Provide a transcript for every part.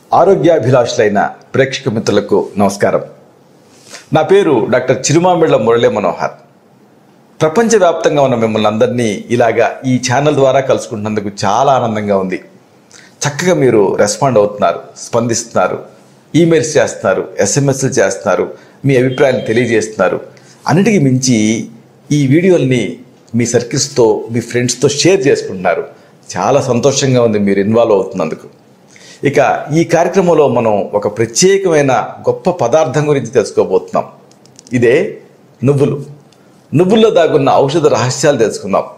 ఆరోగ్యాభిలాషులైన ప్రేక్షక మిత్రులకు నమస్కారం నా పేరు డాక్టర్ చిరుమామిళ్ళ మురళీ మనోహర్ ప్రపంచవ్యాప్తంగా ఉన్న మిమ్మల్ని అందరినీ ఇలాగా ఈ ఛానల్ ద్వారా కలుసుకుంటున్నందుకు చాలా ఆనందంగా ఉంది చక్కగా మీరు రెస్పాండ్ అవుతున్నారు స్పందిస్తున్నారు ఈమెయిల్స్ చేస్తున్నారు ఎస్ఎంఎస్లు చేస్తున్నారు మీ అభిప్రాయాలు తెలియజేస్తున్నారు అన్నిటికీ మించి ఈ వీడియోల్ని మీ సర్కిల్స్తో మీ ఫ్రెండ్స్తో షేర్ చేసుకుంటున్నారు చాలా సంతోషంగా ఉంది మీరు ఇన్వాల్వ్ అవుతున్నందుకు ఇక ఈ కార్యక్రమంలో మనం ఒక ప్రత్యేకమైన గొప్ప పదార్థం గురించి తెలుసుకోబోతున్నాం ఇదే నువ్వులు నువ్వుల్లో దాగున్న ఔషధ రహస్యాలు తెలుసుకుందాం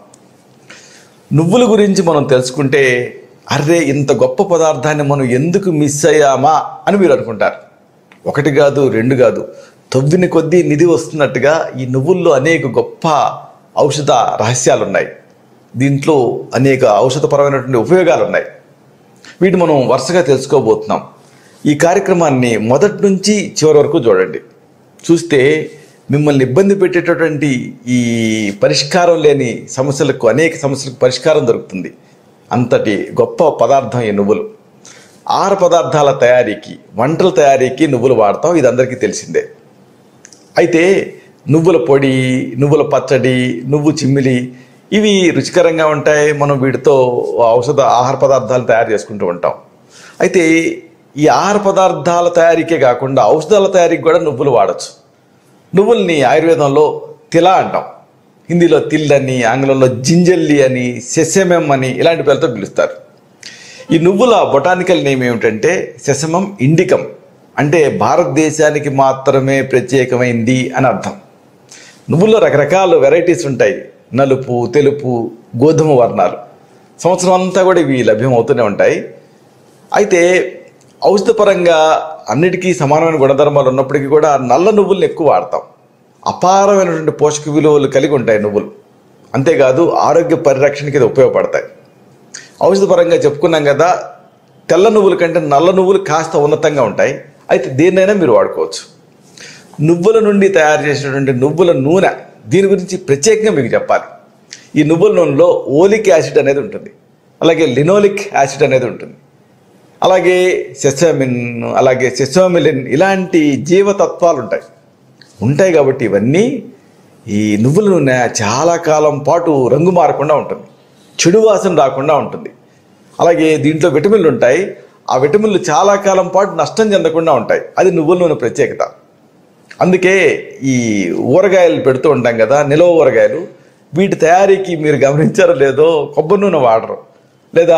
నువ్వుల గురించి మనం తెలుసుకుంటే అరే ఇంత గొప్ప పదార్థాన్ని మనం ఎందుకు మిస్ అయ్యామా అని మీరు అనుకుంటారు ఒకటి కాదు రెండు కాదు తొవ్విన కొద్దీ నిధి వస్తున్నట్టుగా ఈ నువ్వుల్లో అనేక గొప్ప ఔషధ రహస్యాలు ఉన్నాయి దీంట్లో అనేక ఔషధపరమైనటువంటి ఉపయోగాలు ఉన్నాయి వీటిని మనం వరుసగా తెలుసుకోబోతున్నాం ఈ కార్యక్రమాన్ని మొదటి నుంచి చివరి వరకు చూడండి చూస్తే మిమ్మల్ని ఇబ్బంది పెట్టేటటువంటి ఈ పరిష్కారం లేని సమస్యలకు అనేక సమస్యలకు పరిష్కారం దొరుకుతుంది అంతటి గొప్ప పదార్థం ఈ నువ్వులు ఆహార పదార్థాల తయారీకి వంటల తయారీకి నువ్వులు వాడతాం ఇది అందరికీ తెలిసిందే అయితే నువ్వుల పొడి నువ్వుల పచ్చడి నువ్వు చిమ్మిలి ఇవి రుచికరంగా ఉంటాయి మనం వీటితో ఔషధ ఆహార పదార్థాలు తయారు చేసుకుంటూ ఉంటాం అయితే ఈ ఆహార పదార్థాల తయారీకే కాకుండా ఔషధాల తయారీకి కూడా నువ్వులు వాడచ్చు నువ్వుల్ని ఆయుర్వేదంలో తిల అంటాం హిందీలో తిల్ అని ఆంగ్లంలో జింజల్లి అని సెసెమెం అని ఇలాంటి పేర్లతో పిలుస్తారు ఈ నువ్వుల బొటానికల్ నేమ్ ఏమిటంటే సెసమం ఇండికం అంటే భారతదేశానికి మాత్రమే ప్రత్యేకమైంది అని అర్థం నువ్వుల్లో రకరకాల వెరైటీస్ ఉంటాయి నలుపు తెలుపు గోధుమ వర్ణాలు సంవత్సరం అంతా కూడా ఇవి లభ్యం అవుతూనే ఉంటాయి అయితే ఔషధపరంగా అన్నిటికీ సమానమైన గుణధర్మాలు ఉన్నప్పటికీ కూడా నల్ల నువ్వుల్ని ఎక్కువ వాడతాం అపారమైనటువంటి పోషక విలువలు కలిగి ఉంటాయి నువ్వులు అంతేకాదు ఆరోగ్య పరిరక్షణకి ఇది ఉపయోగపడతాయి ఔషధపరంగా చెప్పుకున్నాం కదా తెల్ల నువ్వుల కంటే నల్ల నువ్వులు కాస్త ఉన్నతంగా ఉంటాయి అయితే దేన్నైనా మీరు వాడుకోవచ్చు నువ్వుల నుండి తయారు చేసినటువంటి నువ్వుల నూనె దీని గురించి ప్రత్యేకంగా మీకు చెప్పాలి ఈ నువ్వుల నూనెలో ఓలిక్ యాసిడ్ అనేది ఉంటుంది అలాగే లినోలిక్ యాసిడ్ అనేది ఉంటుంది అలాగే సెసమిన్ అలాగే సెసోమిలిన్ ఇలాంటి జీవతత్వాలు ఉంటాయి ఉంటాయి కాబట్టి ఇవన్నీ ఈ నువ్వుల నూనె చాలా కాలం పాటు రంగు మారకుండా ఉంటుంది చెడు వాసన రాకుండా ఉంటుంది అలాగే దీంట్లో విటమిన్లు ఉంటాయి ఆ విటమిన్లు చాలా కాలం పాటు నష్టం చెందకుండా ఉంటాయి అది నువ్వుల నూనె ప్రత్యేకత అందుకే ఈ ఊరగాయలు పెడుతూ ఉంటాం కదా నిలవ ఊరగాయలు వీటి తయారీకి మీరు గమనించారో లేదో కొబ్బరి నూనె వాడరు లేదా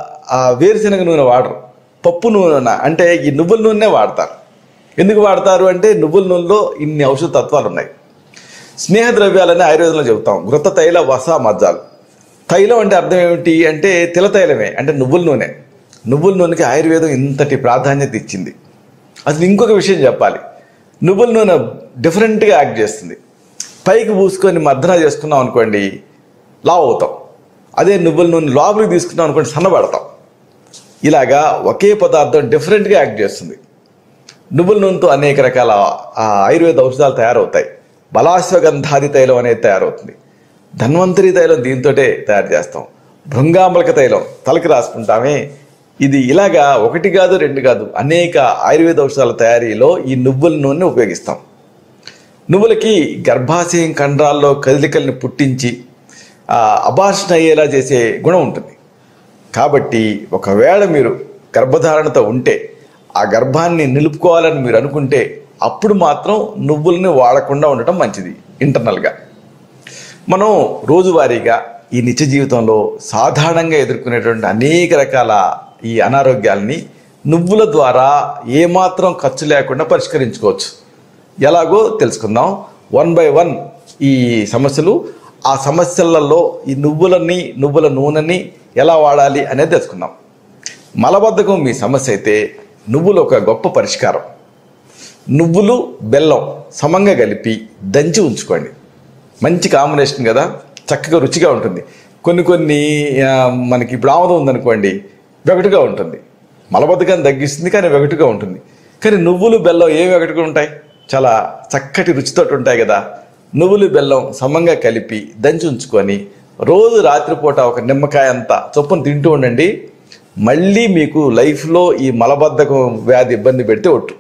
ఆ వేరుశనగ నూనె వాడరు పప్పు నూనె అంటే ఈ నువ్వుల నూనె వాడతారు ఎందుకు వాడతారు అంటే నువ్వుల నూనెలో ఇన్ని ఔషధ తత్వాలు ఉన్నాయి స్నేహ ద్రవ్యాలని ఆయుర్వేదంలో చెబుతాం ఘృత తైల వస మజ్జాలు తైలం అంటే అర్థం ఏమిటి అంటే తిల తైలమే అంటే నువ్వుల నూనె నువ్వుల నూనెకి ఆయుర్వేదం ఇంతటి ప్రాధాన్యత ఇచ్చింది అసలు ఇంకొక విషయం చెప్పాలి నువ్వుల నూనె డిఫరెంట్గా యాక్ట్ చేస్తుంది పైకి పూసుకొని మర్దన చేసుకున్నాం అనుకోండి లావ్ అవుతాం అదే నువ్వుల నూనె లోపలికి తీసుకున్నాం అనుకోండి సన్నబడతాం ఇలాగా ఒకే పదార్థం డిఫరెంట్గా యాక్ట్ చేస్తుంది నువ్వుల నూనెతో అనేక రకాల ఆ, ఆయుర్వేద ఔషధాలు తయారవుతాయి బలాశ్వగంధాది తైలం అనేది తయారవుతుంది ధన్వంతరి తైలం దీంతోటే తయారు చేస్తాం భృంగాంబలక తైలం తలకి రాసుకుంటామే ఇది ఇలాగా ఒకటి కాదు రెండు కాదు అనేక ఆయుర్వేద ఔషధాల తయారీలో ఈ నువ్వుల నూనె ఉపయోగిస్తాం నువ్వులకి గర్భాశయం కండరాల్లో కదలికల్ని పుట్టించి ఆ, అబార్షన్ అయ్యేలా చేసే గుణం ఉంటుంది కాబట్టి ఒకవేళ మీరు గర్భధారణతో ఉంటే ఆ గర్భాన్ని నిలుపుకోవాలని మీరు అనుకుంటే అప్పుడు మాత్రం నువ్వుల్ని వాడకుండా ఉండటం మంచిది ఇంటర్నల్గా మనం రోజువారీగా ఈ నిత్య జీవితంలో సాధారణంగా ఎదుర్కొనేటువంటి అనేక రకాల ఈ అనారోగ్యాల్ని నువ్వుల ద్వారా ఏమాత్రం ఖర్చు లేకుండా పరిష్కరించుకోవచ్చు ఎలాగో తెలుసుకుందాం వన్ బై వన్ ఈ సమస్యలు ఆ సమస్యలలో ఈ నువ్వులని నువ్వుల నూనెని ఎలా వాడాలి అనేది తెలుసుకుందాం మలబద్ధకం మీ సమస్య అయితే నువ్వులు ఒక గొప్ప పరిష్కారం నువ్వులు బెల్లం సమంగా కలిపి దంచి ఉంచుకోండి మంచి కాంబినేషన్ కదా చక్కగా రుచిగా ఉంటుంది కొన్ని కొన్ని ఆ, మనకి ఇప్పుడు ఆముదం ఉందనుకోండి వెగటుగా ఉంటుంది మలబద్ధకాన్ని తగ్గిస్తుంది కానీ వెగటుగా ఉంటుంది కానీ నువ్వులు బెల్లం ఏ వెగటుగా ఉంటాయి చాలా చక్కటి రుచితో ఉంటాయి కదా నువ్వులు బెల్లం సమంగా కలిపి దంచి ఉంచుకొని రోజు రాత్రిపూట ఒక నిమ్మకాయ అంత చొప్పున తింటూ ఉండండి మళ్ళీ మీకు లైఫ్లో ఈ మలబద్ధకం వ్యాధి ఇబ్బంది పెడితే ఒట్టు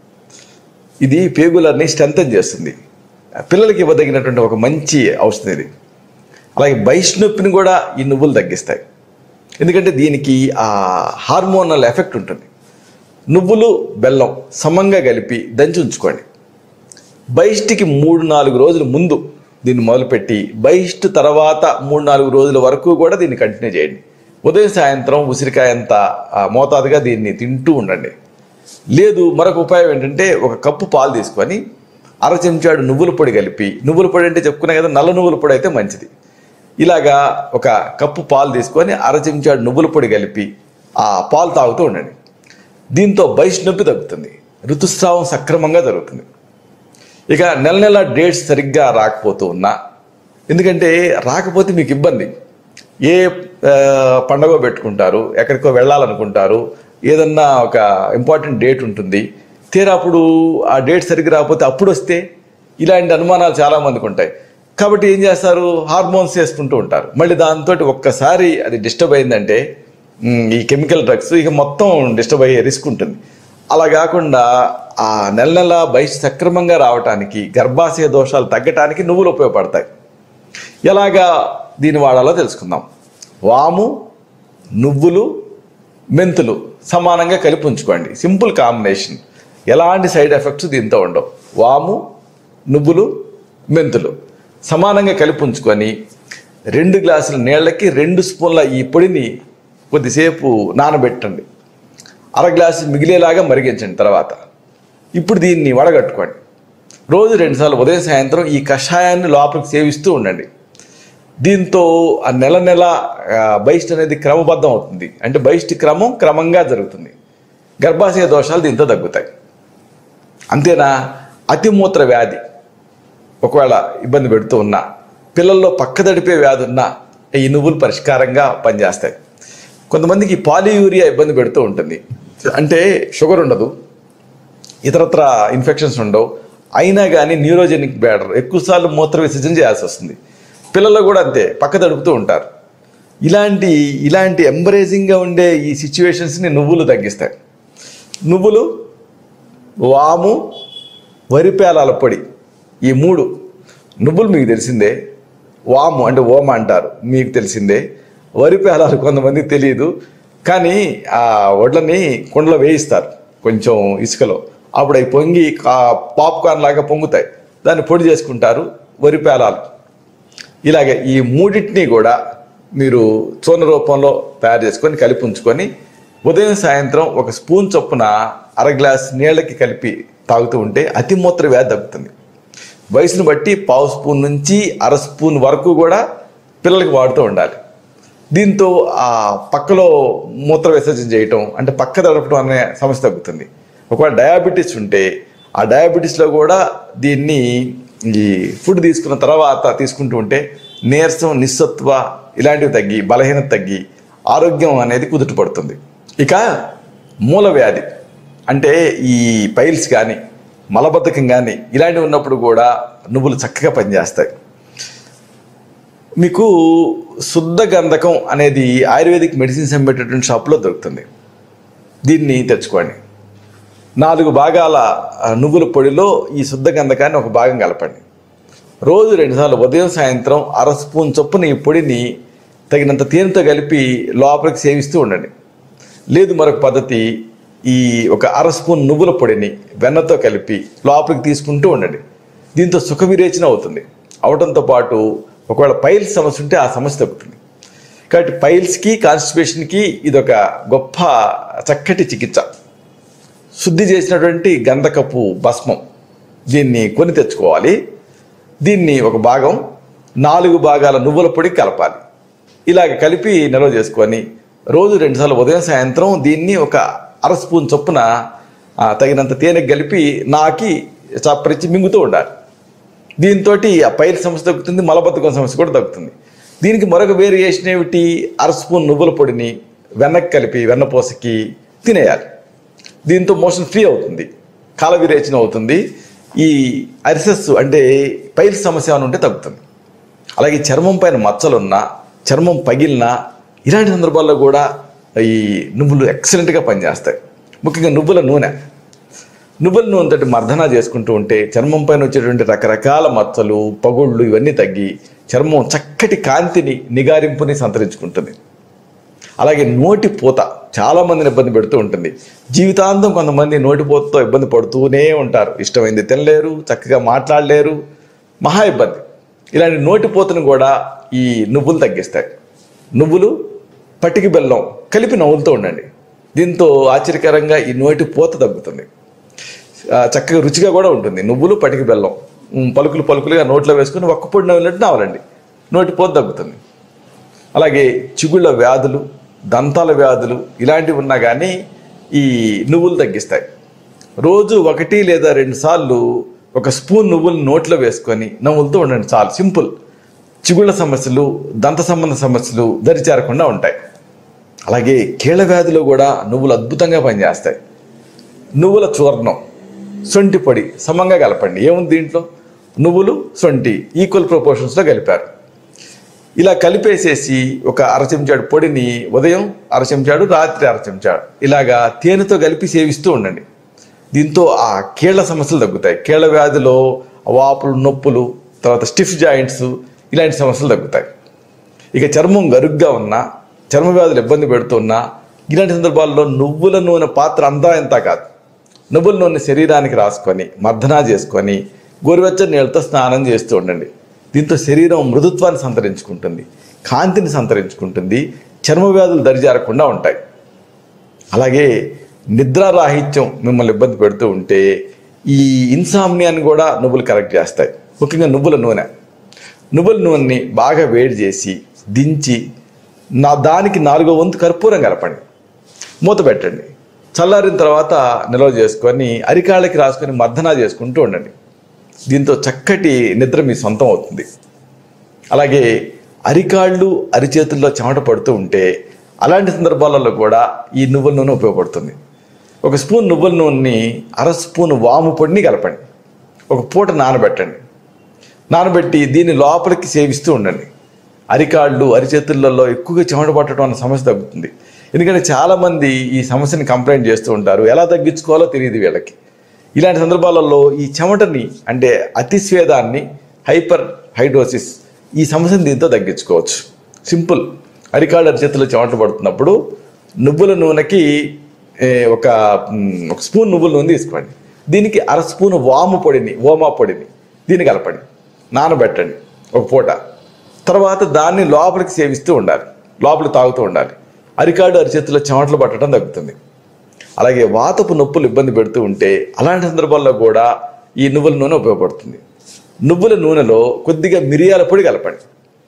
ఇది పేగులన్నీ స్ట్రెంథన్ చేస్తుంది పిల్లలకి ఇవ్వదగినటువంటి ఒక మంచి ఔషధం ఇది అలాగే బయస్ నొప్పిని కూడా ఈ నువ్వులు తగ్గిస్తాయి ఎందుకంటే దీనికి ఆ హార్మోనల్ ఎఫెక్ట్ ఉంటుంది నువ్వులు బెల్లం సమంగా కలిపి దంచి ఉంచుకోండి బహిష్టికి మూడు నాలుగు రోజుల ముందు దీన్ని మొదలుపెట్టి బహిష్టు తర్వాత మూడు నాలుగు రోజుల వరకు కూడా దీన్ని కంటిన్యూ చేయండి ఉదయం సాయంత్రం ఉసిరికాయ అంత ఆ, మోతాదుగా దీన్ని తింటూ ఉండండి లేదు మరొక ఉపాయం ఏంటంటే ఒక కప్పు పాలు తీసుకొని అర చెంచాడు నువ్వుల పొడి కలిపి నువ్వుల పొడి అంటే చెప్పుకునే కదా నల్ల నువ్వుల పొడి అయితే మంచిది ఇలాగా ఒక కప్పు పాలు తీసుకొని అర చెంచాడు నువ్వుల పొడి కలిపి ఆ పాలు తాగుతూ ఉండండి దీంతో బహిష్ నొప్పి తగ్గుతుంది ఋతుస్రావం సక్రమంగా జరుగుతుంది ఇక నెల నెల డేట్స్ సరిగ్గా రాకపోతూ ఉన్నా ఎందుకంటే రాకపోతే మీకు ఇబ్బంది ఏ ఆ, పండగ పెట్టుకుంటారు ఎక్కడికో వెళ్ళాలనుకుంటారు ఏదన్నా ఒక ఇంపార్టెంట్ డేట్ ఉంటుంది తీరా అప్పుడు ఆ డేట్ సరిగ్గా రాకపోతే అప్పుడు వస్తే ఇలాంటి అనుమానాలు చాలామందికి ఉంటాయి కాబట్టి ఏం చేస్తారు హార్మోన్స్ వేసుకుంటూ ఉంటారు మళ్ళీ దాంతో ఒక్కసారి అది డిస్టర్బ్ అయిందంటే ఉమ్, ఈ కెమికల్ డ్రగ్స్ ఇక మొత్తం డిస్టర్బ్ అయ్యే రిస్క్ ఉంటుంది అలా కాకుండా ఆ నెల నెల బయట సక్రమంగా రావటానికి గర్భాశయ దోషాలు తగ్గటానికి నువ్వులు ఉపయోగపడతాయి ఎలాగా దీన్ని వాడాలో తెలుసుకుందాం వాము నువ్వులు మెంతులు సమానంగా కలిపి ఉంచుకోండి సింపుల్ కాంబినేషన్ ఎలాంటి సైడ్ ఎఫెక్ట్స్ దీంతో ఉండవు వాము నువ్వులు మెంతులు సమానంగా కలిపి ఉంచుకొని రెండు గ్లాసుల నీళ్ళకి రెండు స్పూన్ల ఈ పొడిని కొద్దిసేపు నానబెట్టండి అర గ్లాసు మిగిలేలాగా మరిగించండి తర్వాత ఇప్పుడు దీన్ని వడగట్టుకోండి రోజు రెండుసార్లు ఉదయం సాయంత్రం ఈ కషాయాన్ని లోపలికి సేవిస్తూ ఉండండి దీంతో ఆ నెల నెల ఆ, బహిష్ట్ అనేది క్రమబద్ధం అవుతుంది అంటే బహిష్టి క్రమం క్రమంగా జరుగుతుంది గర్భాశయ దోషాలు దీంతో తగ్గుతాయి అంతేనా అతిమూత్ర వ్యాధి ఒకవేళ ఇబ్బంది పెడుతూ ఉన్నా పిల్లల్లో పక్కదడిపే వ్యాధి ఉన్నా ఈ నువ్వులు పరిష్కారంగా పనిచేస్తాయి కొంతమందికి పాలియూరియా ఇబ్బంది పెడుతూ ఉంటుంది అంటే షుగర్ ఉండదు ఇతరత్ర ఇన్ఫెక్షన్స్ ఉండవు అయినా కానీ న్యూరోజెనిక్ బ్యాడర్ ఎక్కువసార్లు మూత్ర విసర్జన చేయాల్సి వస్తుంది పిల్లలు కూడా అంతే పక్క తడుపుతూ ఉంటారు ఇలాంటి ఇలాంటి ఎంబరేజింగ్గా ఉండే ఈ సిచ్యువేషన్స్ని నువ్వులు తగ్గిస్తాయి నువ్వులు వాము వరిపేలాల పొడి ఈ మూడు నువ్వులు మీకు తెలిసిందే వాము అంటే ఓమ అంటారు మీకు తెలిసిందే వరిపేలాలు కొంతమందికి తెలియదు కానీ ఆ వడ్లని కుండలో వేయిస్తారు కొంచెం ఇసుకలో అప్పుడు అవి పొంగి కా- పాప్కార్న్ లాగా పొంగుతాయి దాన్ని పొడి చేసుకుంటారు వరిపేలాలు ఇలాగే ఈ మూడింటిని కూడా మీరు చూర్ణ రూపంలో తయారు చేసుకొని కలిపి ఉంచుకొని ఉదయం సాయంత్రం ఒక స్పూన్ చొప్పున అర గ్లాస్ నీళ్ళకి కలిపి తాగుతూ ఉంటే అతిమూత్ర వ్యాధి తగ్గుతుంది వయసును బట్టి పావు స్పూన్ నుంచి అర స్పూన్ వరకు కూడా పిల్లలకి వాడుతూ ఉండాలి దీంతో ఆ పక్కలో మూత్ర విసర్జన చేయటం అంటే పక్క తడపడం అనే సమస్య తగ్గుతుంది ఒకవేళ డయాబెటీస్ ఉంటే ఆ డయాబెటీస్లో కూడా దీన్ని ఈ ఫుడ్ తీసుకున్న తర్వాత తీసుకుంటూ ఉంటే నీరసం నిస్సత్వ ఇలాంటివి తగ్గి బలహీనత తగ్గి ఆరోగ్యం అనేది కుదుట పడుతుంది ఇక మూల వ్యాధి అంటే ఈ పైల్స్ కానీ మలబద్ధకం కానీ ఇలాంటివి ఉన్నప్పుడు కూడా నువ్వులు చక్కగా పనిచేస్తాయి మీకు శుద్ధ గంధకం అనేది ఆయుర్వేదిక్ మెడిసిన్స్ అమ్మేటటువంటి షాప్లో దొరుకుతుంది దీన్ని తెచ్చుకోండి నాలుగు భాగాల ఆ, నువ్వుల పొడిలో ఈ శుద్ధ గంధకాన్ని ఒక భాగం కలపండి రోజు రెండుసార్లు ఉదయం సాయంత్రం అర స్పూన్ చొప్పున ఈ పొడిని తగినంత తేనెతో కలిపి లోపలికి సేవిస్తూ ఉండండి లేదు మరొక పద్ధతి ఈ ఒక అర స్పూన్ నువ్వుల పొడిని వెన్నతో కలిపి లోపలికి తీసుకుంటూ ఉండండి దీంతో సుఖ విరేచన అవుతుంది అవడంతో పాటు ఒకవేళ పైల్స్ సమస్య ఉంటే ఆ సమస్య తగ్గుతుంది కాబట్టి పైల్స్కి కాన్స్టిపేషన్కి ఇది ఒక గొప్ప చక్కటి చికిత్స శుద్ధి చేసినటువంటి గంధకపు భస్మం దీన్ని కొని తెచ్చుకోవాలి దీన్ని ఒక భాగం నాలుగు భాగాల నువ్వుల పొడి కలపాలి ఇలాగ కలిపి నిల్వ చేసుకొని రోజు రెండుసార్లు ఉదయం సాయంత్రం దీన్ని ఒక అర స్పూన్ చొప్పున ఆ, తగినంత తేనె కలిపి నాకి చప్పరించి మింగుతూ ఉండాలి దీంతో ఆ పైరు సమస్య తగ్గుతుంది మలబద్ధకం సమస్య కూడా తగ్గుతుంది దీనికి మరొక వేరియేషన్ ఏమిటి అర స్పూన్ నువ్వుల పొడిని వెన్నకి కలిపి వెన్నపూసకి తినేయాలి దీంతో మోషన్ ఫ్రీ అవుతుంది కాల విరేచన అవుతుంది ఈ అరిసెస్ అంటే పైల్ సమస్య ఏమైనా ఉంటే తగ్గుతుంది అలాగే చర్మం పైన మచ్చలున్నా చర్మం పగిలినా ఇలాంటి సందర్భాల్లో కూడా ఈ నువ్వులు ఎక్సలెంట్గా పనిచేస్తాయి ముఖ్యంగా నువ్వుల నూనె నువ్వుల నూనెతోటి మర్దన చేసుకుంటూ ఉంటే చర్మం పైన వచ్చేటువంటి రకరకాల మచ్చలు పగుళ్ళు ఇవన్నీ తగ్గి చర్మం చక్కటి కాంతిని నిగారింపుని సంతరించుకుంటుంది అలాగే నోటి పూత చాలా మందిని ఇబ్బంది పెడుతూ ఉంటుంది జీవితాంతం కొంతమంది నోటి పూతతో ఇబ్బంది పడుతూనే ఉంటారు ఇష్టమైంది తినలేరు చక్కగా మాట్లాడలేరు మహా ఇబ్బంది ఇలాంటి నోటి పూతను కూడా ఈ నువ్వులు తగ్గిస్తాయి నువ్వులు పటికి బెల్లం కలిపి నవ్వులుతూ ఉండండి దీంతో ఆశ్చర్యకరంగా ఈ నోటి పూత తగ్గుతుంది ఆ, చక్కగా రుచిగా కూడా ఉంటుంది నువ్వులు పటికి బెల్లం ఉమ్, పలుకులు పలుకులుగా నోట్లో వేసుకుని ఒక్క పొడి నవ్వినట్టు నవ్వాలండి నోటి పూత తగ్గుతుంది అలాగే చిగుళ్ళ వ్యాధులు దంతాల వ్యాధులు ఇలాంటివి ఉన్నా కానీ ఈ నువ్వులు తగ్గిస్తాయి రోజు ఒకటి లేదా రెండు సార్లు ఒక స్పూన్ నువ్వులు నోట్లో వేసుకొని నవ్వులతో ఉండండి చాలు సింపుల్ చిగుళ్ళ సమస్యలు దంత సంబంధ సమస్యలు దరిచేరకుండా ఉంటాయి అలాగే కీళ్ళ వ్యాధిలో కూడా నువ్వులు అద్భుతంగా పనిచేస్తాయి నువ్వుల చూర్ణం సొంటి పొడి సమంగా కలపండి ఏముంది దీంట్లో నువ్వులు సొంటి ఈక్వల్ ప్రపోర్షన్స్లో కలిపారు ఇలా కలిపేసేసి ఒక అర చెంచాడు పొడిని ఉదయం అర చెంచాడు రాత్రి అర చెంచాడు ఇలాగా తేనెతో కలిపి సేవిస్తూ ఉండండి దీంతో ఆ కీళ్ల సమస్యలు తగ్గుతాయి కీళ్ల వ్యాధిలో వాపులు నొప్పులు తర్వాత స్టిఫ్ జాయింట్స్ ఇలాంటి సమస్యలు తగ్గుతాయి ఇక చర్మం గరుగ్గా ఉన్నా చర్మ వ్యాధులు ఇబ్బంది పెడుతున్నా ఇలాంటి సందర్భాల్లో నువ్వుల నూనె పాత్ర అంతా ఎంత కాదు నువ్వుల నూనె శరీరానికి రాసుకొని మర్దనా చేసుకొని గోరువెచ్చని నీళ్ళతో స్నానం చేస్తూ ఉండండి దీంతో శరీరం మృదుత్వాన్ని సంతరించుకుంటుంది కాంతిని సంతరించుకుంటుంది చర్మ వ్యాధులు దరిజారకుండా ఉంటాయి అలాగే నిద్రారాహిత్యం మిమ్మల్ని ఇబ్బంది పెడుతూ ఉంటే ఈ ఇన్సామ్నియాన్ని కూడా నువ్వులు కరెక్ట్ చేస్తాయి ముఖ్యంగా నువ్వుల నూనె నువ్వుల నూనెని బాగా వేడి చేసి దించి నా దానికి నాలుగో వంతు కర్పూరం కలపండి మూత పెట్టండి చల్లారిన తర్వాత నిల్వ చేసుకొని అరికాళ్ళకి రాసుకొని మర్దనా చేసుకుంటూ ఉండండి దీంతో చక్కటి నిద్ర మీ సొంతం అవుతుంది అలాగే అరికాళ్ళు అరిచేతుల్లో చెమట పడుతూ ఉంటే అలాంటి సందర్భాలలో కూడా ఈ నువ్వుల నూనె ఉపయోగపడుతుంది ఒక స్పూన్ నువ్వుల నూనెని అర స్పూన్ వాము పొడిని కలపండి ఒక పూట నానబెట్టండి నానబెట్టి దీన్ని లోపలికి సేవిస్తూ ఉండండి అరికాళ్ళు అరిచేతులలో ఎక్కువగా చెమట పట్టడం అన్న సమస్య తగ్గుతుంది ఎందుకంటే చాలామంది ఈ సమస్యని కంప్లైంట్ చేస్తూ ఉంటారు ఎలా తగ్గించుకోవాలో తెలియదు వీళ్ళకి ఇలాంటి సందర్భాలలో ఈ చెమటని అంటే అతిస్వేదాన్ని హైపర్ హైడ్రోసిస్ ఈ సమస్యను దీంతో తగ్గించుకోవచ్చు సింపుల్ అరికాళ్ళ అరిచేతుల్లో చెమట పడుతున్నప్పుడు నువ్వుల నూనెకి ఏ, ఒక మ్, ఒక స్పూన్ నువ్వుల నూనె తీసుకోండి దీనికి అర స్పూన్ వాము పొడిని ఓమా పొడిని దీన్ని కలపండి నానబెట్టండి ఒక పూట తర్వాత దాన్ని లోపలికి సేవిస్తూ ఉండాలి లోపలికి తాగుతూ ఉండాలి అరికాడు అరిచేతుల్లో చెమటలు పట్టడం తగ్గుతుంది అలాగే వాతపు నొప్పులు ఇబ్బంది పెడుతూ ఉంటే అలాంటి సందర్భాల్లో కూడా ఈ నువ్వుల నూనె ఉపయోగపడుతుంది నువ్వుల నూనెలో కొద్దిగా మిరియాల పొడి కలపండి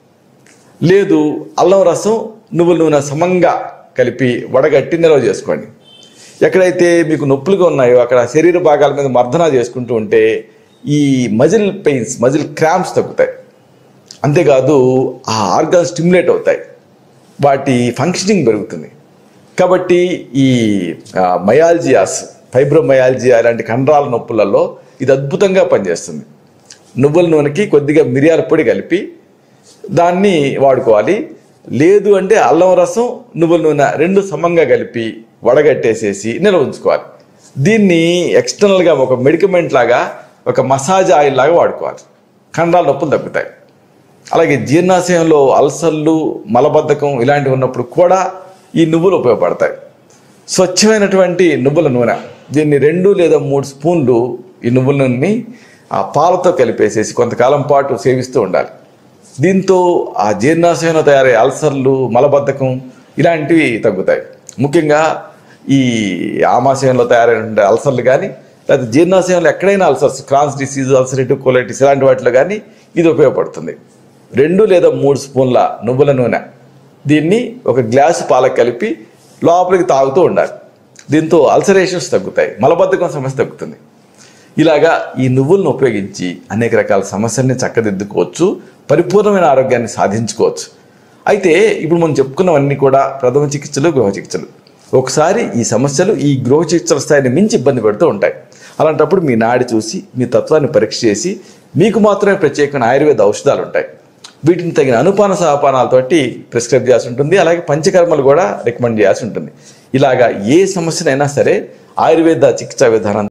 లేదు అల్లం రసం నువ్వుల నూనె సమంగా కలిపి వడగట్టి నిల్వ చేసుకోండి ఎక్కడైతే మీకు నొప్పులుగా ఉన్నాయో అక్కడ శరీర భాగాల మీద మర్దనా చేసుకుంటూ ఉంటే ఈ మజిల్ పెయిన్స్ మజిల్ క్రాంప్స్ తగ్గుతాయి అంతేకాదు ఆ ఆర్గాన్ స్టిమ్యులేట్ అవుతాయి వాటి ఫంక్షనింగ్ పెరుగుతుంది కాబట్టి ఈ మయాల్జియాస్ ఫైబ్రోమయాల్జియా ఇలాంటి కండరాల నొప్పులలో ఇది అద్భుతంగా పనిచేస్తుంది నువ్వుల నూనెకి కొద్దిగా మిరియాల పొడి కలిపి దాన్ని వాడుకోవాలి లేదు అంటే అల్లం రసం నువ్వుల నూనె రెండు సమంగా కలిపి వడగట్టేసేసి నిల్వ ఉంచుకోవాలి దీన్ని ఎక్స్టర్నల్గా ఒక మెడికమెంట్ లాగా ఒక మసాజ్ ఆయిల్ లాగా వాడుకోవాలి కండరాల నొప్పులు తగ్గుతాయి అలాగే జీర్ణాశయంలో అల్సర్లు మలబద్ధకం ఇలాంటివి ఉన్నప్పుడు కూడా ఈ నువ్వులు ఉపయోగపడతాయి స్వచ్ఛమైనటువంటి నువ్వుల నూనె దీన్ని రెండు లేదా మూడు స్పూన్లు ఈ నువ్వుల నూనెని ఆ పాలతో కలిపేసేసి కొంతకాలం పాటు సేవిస్తూ ఉండాలి దీంతో ఆ జీర్ణాశయంలో తయారయ్యే అల్సర్లు మలబద్ధకం ఇలాంటివి తగ్గుతాయి ముఖ్యంగా ఈ ఆమాశయంలో తయారైన అల్సర్లు కానీ లేదా జీర్ణాశయంలో ఎక్కడైనా ulcers Crohn's disease ulcerative colitis ఇలాంటి వాటిలో కానీ ఇది ఉపయోగపడుతుంది రెండు లేదా మూడు స్పూన్ల నువ్వుల నూనె దీన్ని ఒక గ్లాసు పాలకు కలిపి లోపలికి తాగుతూ ఉండాలి దీంతో అల్సరేషన్స్ తగ్గుతాయి మలబద్ధకం సమస్య తగ్గుతుంది ఇలాగా ఈ నువ్వులను ఉపయోగించి అనేక రకాల సమస్యల్ని చక్కదిద్దుకోవచ్చు పరిపూర్ణమైన ఆరోగ్యాన్ని సాధించుకోవచ్చు అయితే ఇప్పుడు మనం చెప్పుకున్నవన్నీ కూడా ప్రథమ చికిత్సలు గృహ చికిత్సలు ఒకసారి ఈ సమస్యలు ఈ గృహ చికిత్సల స్థాయిని మించి ఇబ్బంది పెడుతూ ఉంటాయి అలాంటప్పుడు మీ నాడి చూసి మీ తత్వాన్ని పరీక్ష చేసి మీకు మాత్రమే ప్రత్యేకమైన ఆయుర్వేద ఔషధాలు ఉంటాయి వీటిని తగిన అనుపాన సహపానాలతోటి ప్రిస్క్రైబ్ చేయాల్సి ఉంటుంది అలాగే పంచకర్మలు కూడా రికమెండ్ చేయాల్సి ఉంటుంది ఇలాగా ఏ సమస్యనైనా సరే ఆయుర్వేద చికిత్సా విధానం